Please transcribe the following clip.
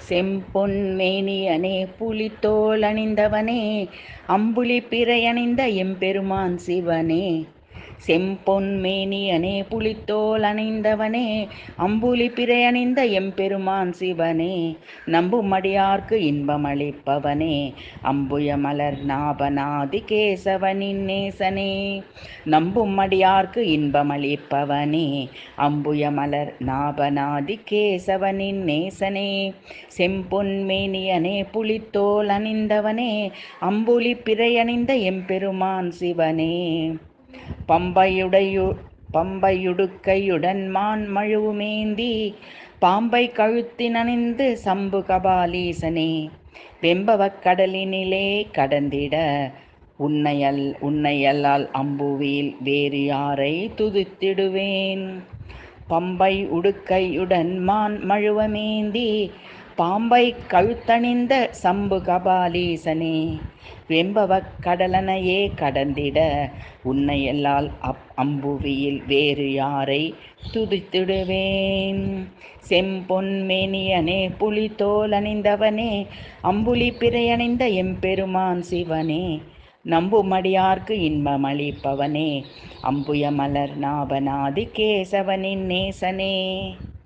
செம்பொன் மேனியனே புலித்தோல் அணிந்தவனே அம்புலி பிறையணிந்த எம்பெருமான் சிவனே செம்பொன் மேனியனே புலித்தோல் அணிந்தவனே அம்புலி பிறையணிந்த எம்பெருமான் சிவனே நம்பும் அடியார்க்கு இன்பமளிப்பவனே அம்புய மலர் நாபநாதி கேசவனின் நேசனே நம்பும் அடியார்க்கு இன்பமளிப்பவனே அம்புய மலர் நாபநாதி கேசவனின் நேசனே செம்பொன் மேனியனே புலித்தோல் அணிந்தவனே அம்புலி பிறையணிந்த எம்பெருமான் சிவனே பம்பையுடையு பம்பையுடுக்கையுடன் மான் மழுவுமேந்தி பாம்பை கழுத்தினணிந்து சம்பு கபாலீசனே வெம்பவக் கடலினிலே கடந்திட உன்னையல் உன்னையல்லால் அம்புவில் வேறு யாரை துதித்திடுவேன் பம்பை உடுக்கையுடன் மான் மழுவமேந்தி பாம்பை கழுத்தணிந்த சம்பு கபாலீசனே வெம்பவக் கடலனையே கடந்திட உன்னையல்லால் அப் அம்புவியில் வேறு யாரை துதித்திடுவேன் செம்பொன் மேனியனே புலித்தோல் அணிந்தவனே அம்புலி பிறையணிந்த எம்பெருமான் சிவனே நம்புமடியார்க்கு இன்பமளிப்பவனே அம்புய மலர் நாபநாதி கேசவனின் நேசனே